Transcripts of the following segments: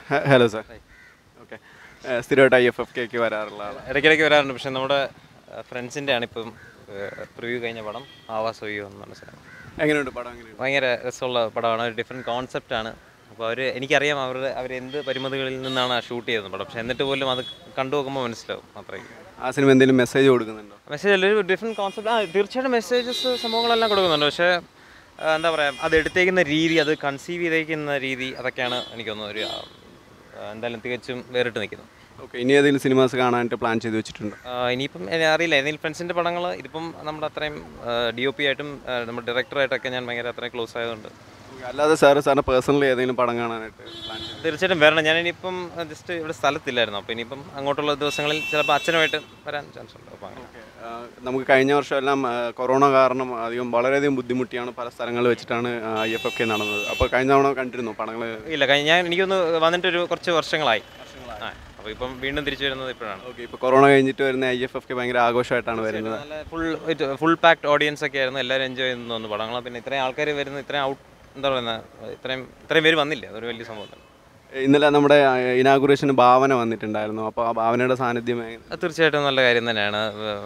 Hello sir okay സ്ഥിരമായിട്ട് I F F കെക്ക് വരാറുള്ള ആളാണ് ഇടയ്ക്കിടയ്ക്ക് വരാറുണ്ട് പക്ഷെ നമ്മുടെ ഫ്രണ്ട്സിൻ്റെ ആണ് ഇപ്പം പ്രിവ്യൂ കഴിഞ്ഞ പടം ആവാസ് ഒയ്യോ എന്നുള്ള സ്ഥലം എങ്ങനെയുണ്ട് പടം എങ്ങനെയുണ്ട് ഭയങ്കര രസമുള്ള പടമാണ് ഒരു ഡിഫറെൻറ്റ് കോൺസെപ്റ്റാണ് അപ്പോൾ അവർ എനിക്കറിയാം അവരുടെ അവരെന്ത് പരിമിതികളിൽ നിന്നാണ് ആ ഷൂട്ട് ചെയ്തത് പടം പക്ഷെ എന്നിട്ട് പോലും അത് കണ്ടു നോക്കുമ്പോൾ മനസ്സിലാവും അത്രയ്ക്ക് ആ സിനിമ എന്തെങ്കിലും മെസ്സേജ് കൊടുക്കുന്നുണ്ടോ മെസ്സേജ് അല്ല ഒരു ഡിഫറെൻറ്റ് കോൺസെപ്റ്റ് ആ തീർച്ചയായിട്ടും മെസ്സേജസ് സംഭവങ്ങളെല്ലാം കൊടുക്കുന്നുണ്ട് പക്ഷേ ആ, എന്താ പറയുക അത് എടുത്തേക്കുന്ന രീതി അത് കൺസീവ് ചെയ്തേക്കുന്ന രീതി അതൊക്കെയാണ് എനിക്ക് തോന്നുന്നത് ഒരു ആ, എന്തായാലും തികച്ചും വേറിട്ട് നിൽക്കുന്നത് ഓക്കെ ഇനി ഏതെങ്കിലും സിനിമാസ് കാണാനായിട്ട് പ്ലാൻ ചെയ്ത് വെച്ചിട്ടുണ്ടോ ആ, ഇനിയിപ്പം എന്നെ അറിയില്ല ഏതെങ്കിലും ഫ്രണ്ട്സിൻ്റെ പടങ്ങൾ ഇതിപ്പം നമ്മുടെ അത്രയും ഡി ഒ പി ആയിട്ടും ആ, നമ്മുടെ ഡയറക്ടറായിട്ടൊക്കെ ഞാൻ ഭയങ്കര അത്രയും ക്ലോസ് ആയതുകൊണ്ട് Okay, അല്ലാതെ സാറ് സാറിന് പേഴ്സണലി ഏതെങ്കിലും പടം കാണാനായിട്ട് പ്ലാൻ ചെയ്തു തീർച്ചയായിട്ടും വരണം ഞാൻ ഇനിയിപ്പം ജസ്റ്റ് ഇവിടെ സ്ഥലത്തില്ലായിരുന്നു അപ്പോൾ ഇനിയിപ്പം അങ്ങോട്ടുള്ള ദിവസങ്ങളിൽ ചിലപ്പോൾ അച്ഛനുമായിട്ട് വരാൻ ചാൻസ് ഉണ്ട് അപ്പോൾ അങ്ങനെ നമുക്ക് കഴിഞ്ഞ വർഷം എല്ലാം ആ, കൊറോണ കാരണം അധികം വളരെയധികം ബുദ്ധിമുട്ടിയാണ് പല സ്ഥലങ്ങളിൽ വെച്ചിട്ടാണ് ഐ എഫ് എഫ് കെ നടന്നത് അപ്പോൾ കഴിഞ്ഞ തവണ കണ്ടിരുന്നു പടങ്ങൾ ഇല്ല കഴിഞ്ഞ ഞാൻ എനിക്കൊന്ന് വന്നിട്ടൊരു കുറച്ച് വർഷങ്ങളായി ആ അപ്പോൾ ഇപ്പം വീണ്ടും തിരിച്ചു വരുന്നത് ഇപ്പോഴാണ് ഓക്കെ ഇപ്പോൾ കൊറോണ കഴിഞ്ഞിട്ട് വരുന്ന ഐ എഫ് എഫ് കെ ഭയങ്കര ആഘോഷമായിട്ടാണ് വരുന്നത് നല്ല ഫുൾ ഫുൾ പാക്ഡ് ഓഡിയൻസ് ഒക്കെ ആയിരുന്നു എല്ലാവരും എൻജോയ് ചെയ്യുന്നു തോന്നുന്നു പടങ്ങൾ പിന്നെ ഇത്രയും ആൾക്കാർ വരുന്ന ഇത്രയും ഔട്ട് എന്താ പറയുന്നത് ഇത്രയും ഇത്രയും പേര് വന്നില്ല അതൊരു വലിയ സംഭവം തന്നെ ഇന്നലെ നമ്മുടെ ഇനാഗുറേഷന് ഭാവന വന്നിട്ടുണ്ടായിരുന്നു അപ്പോൾ ആ ഭാവനയുടെ സാന്നിധ്യം എങ്ങനെ- അത് തീർച്ചയായിട്ടും നല്ല കാര്യം തന്നെയാണ്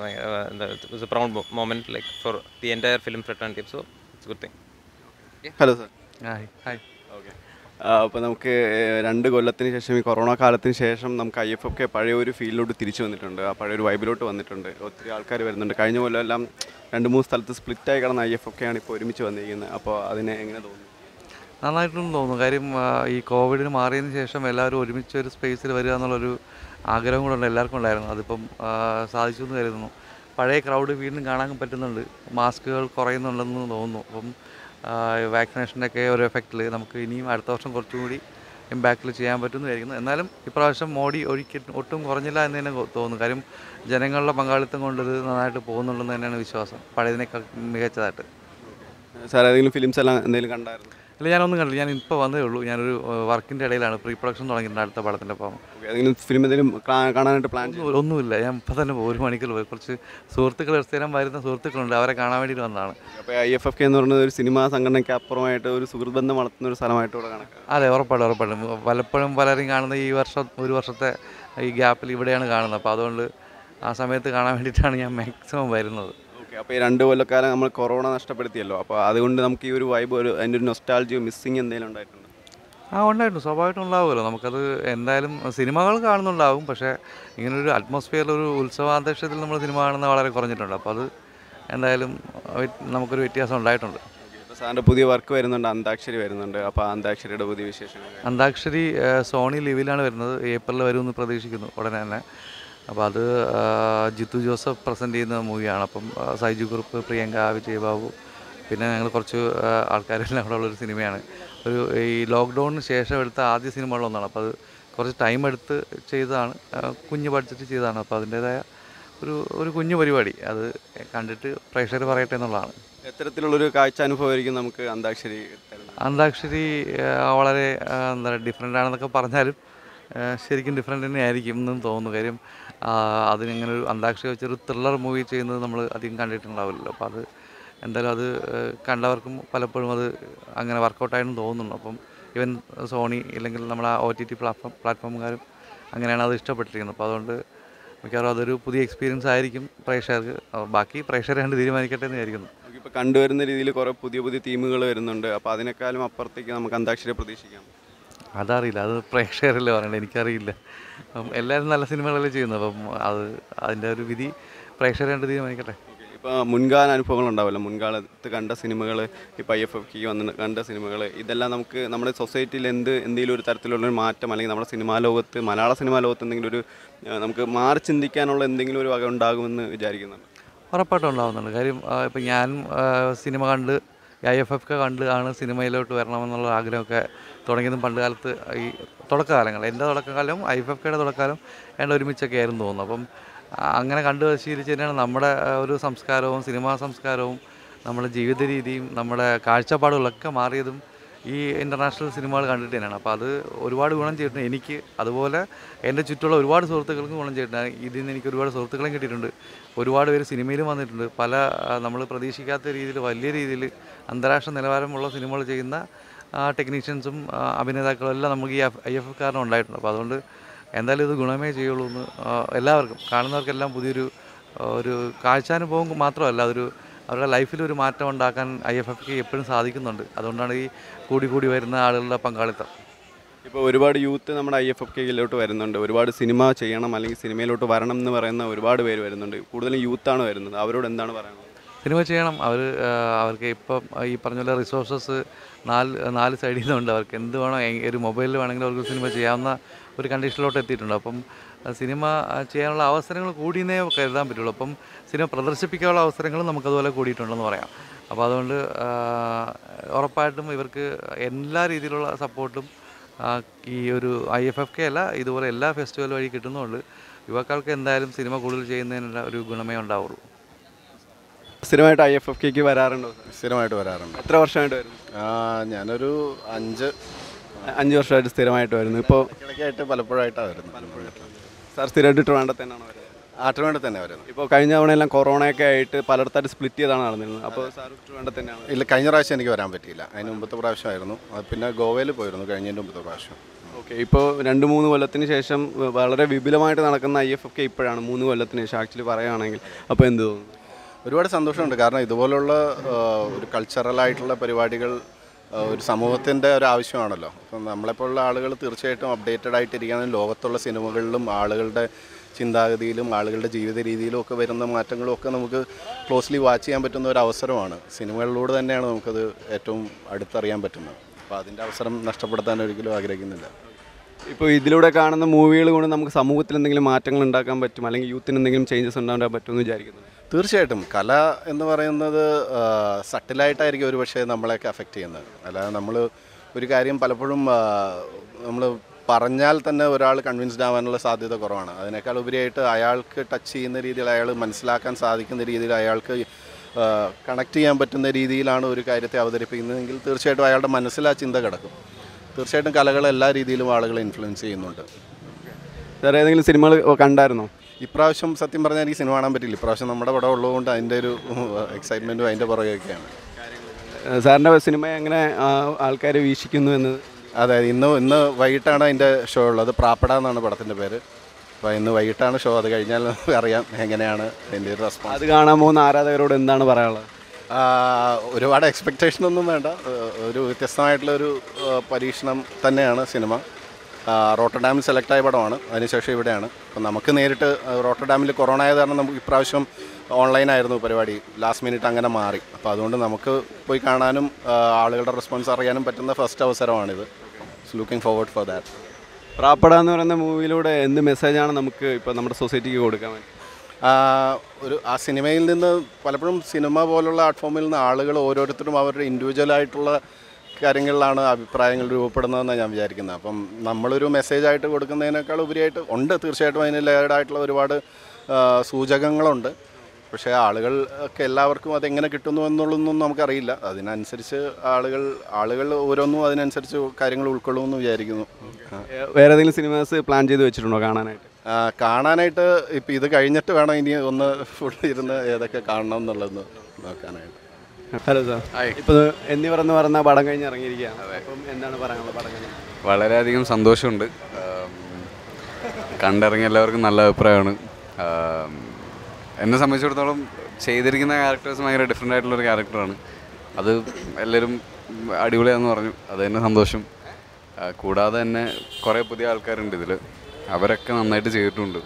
എന്താ proud moment like for the entire film fraternity so it's good thing hello sir hi hi okay അപ്പോൾ നമുക്ക് ഏഹ്, രണ്ട് കൊല്ലത്തിന് ശേഷം ഈ കൊറോണ കാലത്തിന് ശേഷം നമുക്ക് ഐ എഫ് ഒക്കെ പഴയ ഒരു ഫീൽഡിലോട്ട് തിരിച്ചു വന്നിട്ടുണ്ട് ആ പഴയ ഒരു വൈബിലോട്ട് വന്നിട്ടുണ്ട് ഒത്തിരി ആൾക്കാർ വരുന്നുണ്ട് കഴിഞ്ഞ കൊല്ലം എല്ലാം രണ്ട് മൂന്ന് സ്ഥലത്ത് സ്പ്ലിറ്റായി കിടന്ന ഐ എഫ് ഒക്കെയാണ് ഇപ്പോൾ ഒരുമിച്ച് വന്നിരിക്കുന്നത് അപ്പോൾ അതിനെ എങ്ങനെ തോന്നുന്നു നന്നായിട്ടും തോന്നുന്നു കാര്യം ആ, ഈ കോവിഡിന് മാറിയതിന് ശേഷം എല്ലാവരും ഒരുമിച്ച് ഒരു സ്പേസിൽ വരിക എന്നുള്ളൊരു ആഗ്രഹം കൂടെ ഉണ്ട് എല്ലാവർക്കും ഉണ്ടായിരുന്നു അതിപ്പം ആ, സാധിച്ചു എന്ന് കരുതുന്നു പഴയ ക്രൗഡ് വീണ്ടും കാണാൻ പറ്റുന്നുണ്ട് മാസ്കുകൾ കുറയുന്നുണ്ടെന്ന് തോന്നുന്നു അപ്പം വാക്സിനേഷൻ്റെ ഒക്കെ ഒരു എഫക്റ്റിൽ നമുക്ക് ഇനിയും അടുത്ത വർഷം കുറച്ചും കൂടി ഇമ്പാക്റ്റിൽ ചെയ്യാൻ പറ്റുമെന്ന് വിചാരിക്കുന്നു എന്നാലും ഇപ്രാവശ്യം മോഡി ഒരിക്കലും ഒട്ടും കുറഞ്ഞില്ല എന്ന് തന്നെ തോന്നുന്നു കാര്യം ജനങ്ങളുടെ പങ്കാളിത്തം കൊണ്ട് ഇത് നന്നായിട്ട് പോകുന്നുണ്ടെന്ന് തന്നെയാണ് വിശ്വാസം പഴയതിനേക്കാൾ മികച്ചതായിട്ട് സാർ ഏതെങ്കിലും ഫിലിംസ് എല്ലാം എന്തെങ്കിലും കണ്ടായിരുന്നു ഇല്ല ഞാനൊന്നും കണ്ടില്ല ഞാൻ ഇപ്പോൾ വന്നേ ഉള്ളൂ ഞാനൊരു വർക്കിൻ്റെ ഇടയിലാണ് പ്രീ പ്രൊഡക്ഷൻ തുടങ്ങിയിട്ടുണ്ട് അടുത്ത പടത്തിൻ്റെ അപ്പം ഓക്കെ ഏതെങ്കിലും ഫിലിം എന്തെങ്കിലും കാ- കാണാനായിട്ട് പ്ലാൻ ചെയ്തു ഒന്നും- ഒന്നുമില്ല ഞാൻ ഇപ്പം തന്നെ പോകും. ഒരു മണിക്കൂർ പോയി കുറച്ച് സുഹൃത്തുക്കൾ സ്ഥിരം വരുന്ന സുഹൃത്തുക്കളുണ്ട് അവരെ കാണാൻ വേണ്ടിയിട്ട് വന്നതാണ് അപ്പോൾ ഐ എഫ് എഫ് കെ എന്ന് പറയുന്നത് ഒരു സിനിമാ സംഘടനയ്ക്ക് അപ്പുറമായിട്ട് ഒരു സുഹൃത്ത് ബന്ധം വളർത്തുന്ന ഒരു സ്ഥലമായിട്ട് ഇവിടെ കണക്കാണ് അതെ ഉറപ്പായിട്ടും ഉറപ്പായിട്ടും പലപ്പോഴും പലരും കാണുന്ന ഈ വർഷം ഒരു വർഷത്തെ ഈ ഗ്യാപ്പിൽ ഇവിടെയാണ് കാണുന്നത് അപ്പോൾ അതുകൊണ്ട് ആ സമയത്ത് കാണാൻ വേണ്ടിയിട്ടാണ് ഞാൻ മാക്സിമം വരുന്നത് ഓക്കെ അപ്പോൾ ഈ രണ്ട് കൊല്ലക്കാലം നമ്മൾ കൊറോണ നഷ്ടപ്പെടുത്തിയല്ലോ അപ്പോൾ അതുകൊണ്ട് നമുക്ക് ഈ ഒരു വൈബ് ഒരു അതിൻ്റെ ഒരു നൊസ്റ്റാൾജിയോ മിസ്സിങ് എന്തെങ്കിലും ഉണ്ടായിട്ടുണ്ട് ആ ഉണ്ടായിരുന്നു സ്വാഭാവികമായിട്ടും ഉണ്ടാവുമല്ലോ നമുക്കത് എന്തായാലും സിനിമകൾ കാണുന്നുണ്ടാവും പക്ഷേ ഇങ്ങനൊരു അറ്റ്മോസ്ഫിയറിൽ ഒരു ഉത്സവാന്തരീക്ഷത്തിൽ നമ്മൾ സിനിമ കാണുന്നത് വളരെ കുറഞ്ഞിട്ടുണ്ട് അപ്പോൾ അത് എന്തായാലും വ്യ- നമുക്കൊരു വ്യത്യാസം ഉണ്ടായിട്ടുണ്ട് ഇപ്പോൾ സാറിൻ്റെ പുതിയ വർക്ക് വരുന്നുണ്ട് അന്താക്ഷരി വരുന്നുണ്ട് അപ്പോൾ ആ അന്താക്ഷരിയുടെ പുതിയ വിശേഷങ്ങൾ അന്താക്ഷരി ആ, സോണി ലിവിലാണ് വരുന്നത് ഏപ്രിലിൽ വരുമെന്ന് പ്രതീക്ഷിക്കുന്നു ഉടനെ തന്നെ അപ്പോൾ അത് ആ, ജിത്തു ജോസഫ് പ്രസൻറ്റ് ചെയ്യുന്ന മൂവിയാണ് അപ്പം ആ, സൈജു കുറുപ്പ് പ്രിയങ്ക വിജയ് ബാബു പിന്നെ ഞങ്ങൾ കുറച്ച് ആ, ആൾക്കാരെല്ലാം കൂടെ ഉള്ളൊരു സിനിമയാണ് ഒരു ഈ ലോക്ക്ഡൗണിന് ശേഷം എടുത്ത ആദ്യ സിനിമകളൊന്നാണ് അപ്പോൾ അത് കുറച്ച് ടൈം എടുത്ത് ചെയ്തതാണ് ആ, കുഞ്ഞ് ബഡ്ജറ്റ് ചെയ്തതാണ് അപ്പോൾ അതിൻ്റേതായ ഒരു ഒരു കുഞ്ഞു പരിപാടി അത് കണ്ടിട്ട് പ്രേക്ഷകർ പറയട്ടെ എന്നുള്ളതാണ് എത്തരത്തിലുള്ളൊരു കാഴ്ച അനുഭവമായിരിക്കും നമുക്ക് അന്താക്ഷരി തരുന്നത് അന്താക്ഷരി ആ, വളരെ ആ, എന്താ പറയുക ഡിഫറെൻ്റ് ആണെന്നൊക്കെ പറഞ്ഞാലും ആ, ശരിക്കും ഡിഫറെൻ്റ് തന്നെ ആയിരിക്കും എന്നും തോന്നുന്നു കാര്യം ആ, അതിനിങ്ങനെ ഒരു അന്താക്ഷരി വെച്ചൊരു ത്രില്ലർ മൂവി ചെയ്യുന്നത് നമ്മൾ അധികം കണ്ടിട്ടുണ്ടാവില്ലല്ലോ അപ്പോൾ അത് എന്തായാലും അത് ആ, കണ്ടവർക്കും പലപ്പോഴും അത് അങ്ങനെ വർക്കൗട്ടായെന്ന് തോന്നുന്നു അപ്പം ഇവൻ സോണി ഇല്ലെങ്കിൽ നമ്മുടെ ഒ ടി ടി പ്ലാറ്റ്ഫോം പ്ലാറ്റ്ഫോമുകാരും അങ്ങനെയാണ് അത് ഇഷ്ടപ്പെട്ടിരിക്കുന്നത് അപ്പോൾ അതുകൊണ്ട് മിക്കവാറും അതൊരു പുതിയ എക്സ്പീരിയൻസ് ആയിരിക്കും പ്രേക്ഷകർക്ക് ആ, ബാക്കി പ്രേക്ഷകരെ കണ്ട് തീരുമാനിക്കട്ടെ എന്ന് വിചാരിക്കുന്നു നമുക്കിപ്പോൾ കണ്ടുവരുന്ന രീതിയിൽ കുറേ പുതിയ പുതിയ തീമുകൾ വരുന്നുണ്ട് അപ്പോൾ അതിനേക്കാളും അപ്പുറത്തേക്ക് നമുക്ക് അന്താക്ഷരിയെ പ്രതീക്ഷിക്കാം അതറിയില്ല അത് പ്രേക്ഷകരല്ലേ പറയണ്ടേ എനിക്കറിയില്ല അപ്പം എല്ലാവരും നല്ല സിനിമകളല്ലേ ചെയ്യുന്നത് അപ്പം അത് അതിൻ്റെ ഒരു വിധി പ്രേക്ഷകരെ കണ്ട് തീരുമാനിക്കട്ടെ ഇപ്പോൾ മുൻകാല അനുഭവങ്ങൾ ഉണ്ടാവുമല്ലോ മുൻകാലത്ത് കണ്ട സിനിമകൾ ഇപ്പോൾ ഐ എഫ് എഫ് കി വന്ന് കണ്ട സിനിമകൾ ഇതെല്ലാം നമുക്ക് നമ്മുടെ സൊസൈറ്റിയിൽ എന്ത് എന്തെങ്കിലും ഒരു തരത്തിലുള്ളൊരു മാറ്റം അല്ലെങ്കിൽ നമ്മുടെ സിനിമാ ലോകത്ത് മലയാള സിനിമാ ലോകത്ത് എന്തെങ്കിലും ഒരു ആ, നമുക്ക് മാറി ചിന്തിക്കാനുള്ള എന്തെങ്കിലും ഒരു വക ഉണ്ടാകുമെന്ന് വിചാരിക്കുന്നുണ്ട് ഉറപ്പായിട്ടും ഉണ്ടാവുന്നുണ്ട് കാര്യം ആ, ഇപ്പം ഞാൻ ആ, സിനിമ കണ്ട് ഐ എഫ് എഫ് ഒക്കെ കണ്ട് ആണ് സിനിമയിലോട്ട് വരണമെന്നുള്ള ആഗ്രഹമൊക്കെ തുടങ്ങിയതും പണ്ട് കാലത്ത് ഈ തുടക്കകാലങ്ങൾ എൻ്റെ തുടക്കകാലം ഐ എഫ് എഫ് കെയുടെ തുടക്കകാലം ഏണ്ട ഒരുമിച്ചൊക്കെ ആയിരുന്നു തോന്നുന്നു അപ്പം ആ, അങ്ങനെ കണ്ട് ശീലിച്ച് തന്നെയാണ് നമ്മുടെ ആ, ഒരു സംസ്കാരവും സിനിമാ സംസ്കാരവും നമ്മുടെ ജീവിത രീതിയും നമ്മുടെ കാഴ്ചപ്പാടുകളൊക്കെ മാറിയതും ഈ ഇൻ്റർനാഷണൽ സിനിമകൾ കണ്ടിട്ട് തന്നെയാണ് അപ്പോൾ അത് ഒരുപാട് ഗുണം ചെയ്തിട്ടുണ്ട് എനിക്ക് അതുപോലെ എൻ്റെ ചുറ്റുള്ള ഒരുപാട് സുഹൃത്തുക്കൾക്കും ഗുണം ചെയ്തിട്ടുണ്ട് ഇതിൽ നിന്ന് എനിക്ക് ഒരുപാട് സുഹൃത്തുക്കളെയും കിട്ടിയിട്ടുണ്ട് ഒരുപാട് പേര് സിനിമയിലും വന്നിട്ടുണ്ട് പല നമ്മൾ പ്രതീക്ഷിക്കാത്ത രീതിയിൽ വലിയ രീതിയിൽ അന്താരാഷ്ട്ര നിലവാരമുള്ള സിനിമകൾ ചെയ്യുന്ന ടെക്നീഷ്യൻസും അഭിനേതാക്കളും എല്ലാം നമുക്ക് ഈ ഐ എഫ് എഫ് കാരണം ഉണ്ടായിട്ടുണ്ട് അപ്പോൾ അതുകൊണ്ട് എന്തായാലും ഇത് ഗുണമേ ചെയ്യുള്ളൂ എന്ന് ആ, എല്ലാവർക്കും കാണുന്നവർക്കെല്ലാം പുതിയൊരു ആ, ഒരു കാഴ്ചാനുഭവം മാത്രമല്ല അതൊരു അവരുടെ ലൈഫിൽ ഒരു മാറ്റം ഉണ്ടാക്കാൻ ഐ എഫ് എഫ്ക്ക് എപ്പോഴും സാധിക്കുന്നുണ്ട് അതുകൊണ്ടാണ് ഈ കൂടി കൂടി വരുന്ന ആളുകളുടെ പങ്കാളിത്തം ഇപ്പോൾ ഒരുപാട് യൂത്ത് നമ്മുടെ ഐ എഫ് എഫ് കെയിലോട്ട് വരുന്നുണ്ട് ഒരുപാട് സിനിമ ചെയ്യണം അല്ലെങ്കിൽ സിനിമയിലോട്ട് വരണം എന്ന് പറയുന്ന ഒരുപാട് പേര് വരുന്നുണ്ട് കൂടുതലും യൂത്താണ് വരുന്നത് അവരോട് എന്താണ് പറയാനുള്ളത് സിനിമ ചെയ്യണം അവർ അവർക്ക് ഇപ്പം ഈ പറഞ്ഞ പോലെ റിസോഴ്സസ് നാല് നാല് സൈഡിൽ നിന്നുണ്ട് അവർക്ക് എന്ത് വേണോ എ- ഒരു മൊബൈലിൽ വേണമെങ്കിൽ അവർക്ക് സിനിമ ചെയ്യാവുന്ന ഒരു കണ്ടീഷനിലോട്ട് എത്തിയിട്ടുണ്ട് അപ്പം ആ, സിനിമ ആ, ചെയ്യാനുള്ള അവസരങ്ങൾ കൂടിയെന്നേ കരുതാൻ പറ്റുള്ളൂ അപ്പം സിനിമ പ്രദർശിപ്പിക്കാനുള്ള അവസരങ്ങളും നമുക്കതുപോലെ കൂടിയിട്ടുണ്ടെന്ന് പറയാം അപ്പോൾ അതുകൊണ്ട് ആ, ഉറപ്പായിട്ടും ഇവർക്ക് എല്ലാ രീതിയിലുള്ള സപ്പോർട്ടും ഈ ഒരു ഐ എഫ് എഫ് കെ അല്ല ഇതുപോലെ എല്ലാ ഫെസ്റ്റിവൽ വഴി കിട്ടുന്നതുകൊണ്ട് യുവാക്കൾക്ക് എന്തായാലും സിനിമ കൂടുതൽ ചെയ്യുന്നതിനുള്ള ഒരു ഗുണമേ ഉണ്ടാവുള്ളൂ സ്ഥിരമായിട്ട് ഐ എഫ് എഫ് കെക്ക് വരാറുണ്ടോ സ്ഥിരമായിട്ട് വരാറുണ്ട് എത്ര വർഷമായിട്ട് വരുന്നു ആ, ഞാനൊരു അഞ്ച് അഞ്ച് വർഷമായിട്ട് സ്ഥിരമായിട്ട് വരുന്നു ഇപ്പോൾ ഇടയ്ക്കായിട്ട് പലപ്പോഴായിട്ടാണ് വരുന്നത് സാർ സ്ഥിരമായിട്ട് ട്രിവാൻഡ്രത്ത് തന്നെയാണ് വരുന്നത് ആറ്റുവേണ്ടി തന്നെ വരുന്നത് ഇപ്പോൾ കഴിഞ്ഞ തവണയെല്ലാം കൊറോണയൊക്കെ ആയിട്ട് പലയിടത്തായിട്ട് സ്പ്ലിറ്റ് ചെയ്താണ് നടന്നിരുന്നത് അപ്പോൾ സാർ ട്രിവാൻഡ്രത്ത് തന്നെയാണ് ഇല്ല കഴിഞ്ഞ പ്രാവശ്യം എനിക്ക് വരാൻ പറ്റിയില്ല അതിന് മുമ്പത്തെ പ്രാവശ്യമായിരുന്നു അത് പിന്നെ ഗോവയിൽ പോയിരുന്നു കഴിഞ്ഞതിൻ്റെ മുമ്പത്തെ പ്രാവശ്യം ഓക്കെ ഇപ്പോൾ രണ്ട് മൂന്ന് കൊല്ലത്തിന് ശേഷം വളരെ വിപുലമായിട്ട് നടക്കുന്ന ഐ എഫ് എഫ് കെ ഇപ്പോഴാണ് മൂന്ന് കൊല്ലത്തിന് ശേഷം ആക്ച്വലി പറയുകയാണെങ്കിൽ അപ്പോൾ എന്ത് തോന്നുന്നു ഒരുപാട് സന്തോഷമുണ്ട് കാരണം ഇതുപോലുള്ള ആ, ഒരു കൾച്ചറലായിട്ടുള്ള പരിപാടികൾ ആ, ഒരു സമൂഹത്തിൻ്റെ ഒരു ആവശ്യമാണല്ലോ അപ്പം നമ്മളെപ്പോലുള്ള ആളുകൾ തീർച്ചയായിട്ടും അപ്ഡേറ്റഡ് ആയിട്ടിരിക്കാനും ലോകത്തുള്ള സിനിമകളിലും ആളുകളുടെ ചിന്താഗതിയിലും ആളുകളുടെ ജീവിത രീതിയിലും ഒക്കെ വരുന്ന മാറ്റങ്ങളും ഒക്കെ നമുക്ക് ക്ലോസ്ലി വാച്ച് ചെയ്യാൻ പറ്റുന്ന ഒരു അവസരമാണ് സിനിമകളിലൂടെ തന്നെയാണ് നമുക്കത് ഏറ്റവും അടുത്തറിയാൻ പറ്റുന്നത് അപ്പോൾ അതിൻ്റെ അവസരം നഷ്ടപ്പെടുത്താൻ ഒരിക്കലും ആഗ്രഹിക്കുന്നില്ല ഇപ്പോൾ ഇതിലൂടെ കാണുന്ന മൂവികൾ കൊണ്ട് നമുക്ക് സമൂഹത്തിൽ എന്തെങ്കിലും മാറ്റങ്ങൾ ഉണ്ടാക്കാൻ പറ്റും അല്ലെങ്കിൽ യൂത്തിന് എന്തെങ്കിലും ചേഞ്ചസ് ഉണ്ടാകാൻ പറ്റുമെന്ന് വിചാരിക്കുന്നു തീർച്ചയായിട്ടും കല എന്ന് പറയുന്നത് സട്ടിലായിട്ടായിരിക്കും ഒരു പക്ഷേ നമ്മളെയൊക്കെ അഫക്റ്റ് ചെയ്യുന്നത് അല്ലാതെ നമ്മൾ ഒരു കാര്യം പലപ്പോഴും നമ്മൾ പറഞ്ഞാൽ തന്നെ ഒരാൾ കൺവിൻസ്ഡ് ആവാനുള്ള സാധ്യത കുറവാണ് അതിനേക്കാൾ ഉപരിയായിട്ട് അയാൾക്ക് ടച്ച് ചെയ്യുന്ന രീതിയിൽ അയാൾ മനസ്സിലാക്കാൻ സാധിക്കുന്ന രീതിയിൽ അയാൾക്ക് കണക്ട് ചെയ്യാൻ പറ്റുന്ന രീതിയിലാണ് ഒരു കാര്യത്തെ അവതരിപ്പിക്കുന്നതെങ്കിൽ തീർച്ചയായിട്ടും അയാളുടെ മനസ്സിൽ ആ ചിന്ത കിടക്കും തീർച്ചയായിട്ടും കലകൾ എല്ലാ രീതിയിലും ആളുകളെ ഇൻഫ്ലുവൻസ് ചെയ്യുന്നുണ്ട് സാർ ഏതെങ്കിലും സിനിമകൾ കണ്ടായിരുന്നോ ഇപ്രാവശ്യം സത്യം പറഞ്ഞാൽ എനിക്ക് സിനിമ കാണാൻ പറ്റില്ല ഇപ്രാവശ്യം നമ്മുടെ പടം ഉള്ളതുകൊണ്ട് അതിൻ്റെ ഒരു എക്സൈറ്റ്മെൻറ്റും അതിൻ്റെ പുറകെയൊക്കെയാണ് ഏഹ് സാറിൻ്റെ സിനിമ എങ്ങനെ ആൾക്കാർ വീക്ഷിക്കുന്നു എന്ന് അതെ ഇന്ന് ഇന്ന് വൈകിട്ടാണ് അതിൻ്റെ ഷോ ഉള്ളത് പ്രാപ്പട എന്നാണ് പടത്തിൻ്റെ പേര് അപ്പോൾ ഇന്ന് വൈകിട്ടാണ് ഷോ അത് കഴിഞ്ഞാൽ അറിയാം എങ്ങനെയാണ് അതിൻ്റെ ഒരു റെസ്പോൺസ് അത് കാണാൻ പോകുന്ന ആരാധകരോട് എന്താണ് പറയാനുള്ളത് ഒരുപാട് എക്സ്പെക്റ്റേഷൻ ഒന്നും വേണ്ട ആ, ഒരു വ്യത്യസ്തമായിട്ടുള്ള ഒരു ആ, പരീക്ഷണം തന്നെയാണ് സിനിമ ആ, റോട്ടർഡാമിൽ സെലക്ട് ആയ പടമാണ് അതിനുശേഷം ഇവിടെയാണ് അപ്പം നമുക്ക് നേരിട്ട് ആ, റോട്ടർഡാമിൽ കൊറോണ ആയത് കാരണം നമുക്ക് ഇപ്രാവശ്യം ഓൺലൈനായിരുന്നു പരിപാടി ലാസ്റ്റ് മിനിറ്റ് അങ്ങനെ മാറി അപ്പോൾ അതുകൊണ്ട് നമുക്ക് പോയി കാണാനും ആ, ആളുകളുടെ റെസ്പോൺസ് അറിയാനും പറ്റുന്ന ഫസ്റ്റ് അവസരമാണിത് looking forward for that Prappeda എന്ന് പറയുന്ന മൂവിയിലൂടെ എന്ത് മെസ്സേജാണ് നമുക്ക് ഇപ്പോൾ നമ്മുടെ സൊസൈറ്റിക്ക് കൊടുക്കാൻ വേണ്ടി ആ, ഒരു ആ സിനിമയിൽ നിന്ന് പലപ്പോഴും സിനിമ പോലുള്ള ആർട്ട് ഫോമിൽ നിന്ന് ആളുകൾ ഓരോരുത്തരും അവരുടെ ഇൻഡിവിജ്വൽ ആയിട്ടുള്ള കാര്യങ്ങളിലാണ് അഭിപ്രായങ്ങൾ രൂപപ്പെടുന്നതെന്ന് ഞാൻ വിചാരിക്കുന്നത് അപ്പം നമ്മളൊരു മെസ്സേജ് ആയിട്ട് കൊടുക്കുന്നതിനേക്കാൾ ഉപരിയായിട്ട് ഉണ്ട് തീർച്ചയായിട്ടും അതിന് ലേഡ് ആയിട്ടുള്ള ഒരുപാട് ആ, സൂചകങ്ങളുണ്ട് പക്ഷേ ആളുകൾ ഒക്കെ എല്ലാവർക്കും അതെങ്ങനെ കിട്ടുന്നു എന്നുള്ളതൊന്നും നമുക്കറിയില്ല അതിനനുസരിച്ച് ആളുകൾ ആളുകൾ ഓരോന്നും അതിനനുസരിച്ച് കാര്യങ്ങൾ ഉൾക്കൊള്ളുമെന്ന് വിചാരിക്കുന്നു ആ. ഏഹ് വേറെ ഏതെങ്കിലും സിനിമാസ് പ്ലാൻ ചെയ്ത് വെച്ചിട്ടുണ്ടോ കാണാനായിട്ട് ആ, കാണാനായിട്ട് ഇപ്പം ഇത് കഴിഞ്ഞിട്ട് വേണം ഇനി ഒന്ന് ഫുൾ ഇരുന്ന് ഏതൊക്കെ കാണണം എന്നുള്ളത് നോക്കാനായിട്ട് ഹലോ സാർ ഇപ്പോൾ എന്നിവരെന്ന് പറയുന്ന പടം കഴിഞ്ഞ് ഇറങ്ങിയിരിക്കുകയാണ് അപ്പം എന്താണ് പറയാനുള്ളത് പടം കഴിഞ്ഞ് വളരെയധികം സന്തോഷമുണ്ട് ആം, കണ്ടിറങ്ങിയ എല്ലാവർക്കും നല്ല അഭിപ്രായമാണ് ആം, എന്നെ സംബന്ധിച്ചിടത്തോളം ചെയ്തിരിക്കുന്ന ക്യാരക്ടേഴ്സ് ഭയങ്കര ഡിഫറെൻ്റ് ആയിട്ടുള്ളൊരു ക്യാരക്ടറാണ് അത് എല്ലാവരും അടിപൊളിയാന്ന് പറഞ്ഞു അത് തന്നെ സന്തോഷം ആ, കൂടാതെ തന്നെ കുറേ പുതിയ ആൾക്കാരുണ്ട് ഇതിൽ അവരൊക്കെ നന്നായിട്ട് ചെയ്തിട്ടുണ്ട്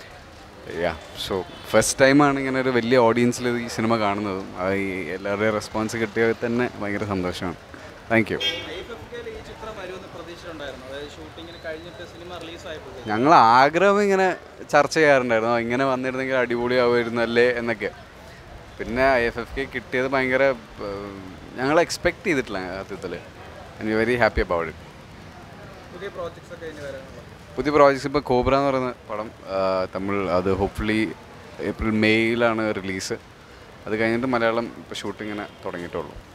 യാ സോ ഫസ്റ്റ് ടൈമാണ് ഇങ്ങനെ ഒരു വലിയ ഓഡിയൻസിൽ ഈ സിനിമ കാണുന്നതും ആ ഈ എല്ലാവരുടെയും റെസ്പോൺസ് കിട്ടിയതിൽ തന്നെ ഭയങ്കര സന്തോഷമാണ് താങ്ക് യു ഞങ്ങൾ ആഗ്രഹം ഇങ്ങനെ ചർച്ച ചെയ്യാറുണ്ടായിരുന്നു "ആ, ഇങ്ങനെ വന്നിരുന്നെങ്കിൽ അടിപൊളിയാവുമായിരുന്നു അല്ലേ എന്നൊക്കെ പിന്നെ ഐ എഫ് എഫ് കെ കിട്ടിയത് ഭയങ്കര ഞങ്ങൾ എക്സ്പെക്ട് ചെയ്തിട്ടില്ല സത്യത്തിൽ I very happy about it പുതിയ പ്രോജക്ട്സ് ഇപ്പോൾ കോബ്ര എന്ന് പറയുന്ന പടം ആ, തമിഴ് അത് ഹോപ്പ്ഫുള്ളി ഏപ്രിൽ മെയ്യിലാണ് റിലീസ് അത് കഴിഞ്ഞിട്ട് മലയാളം ഇപ്പോൾ ഷൂട്ടിങ്ങിനെ തുടങ്ങിയിട്ടുള്ളൂ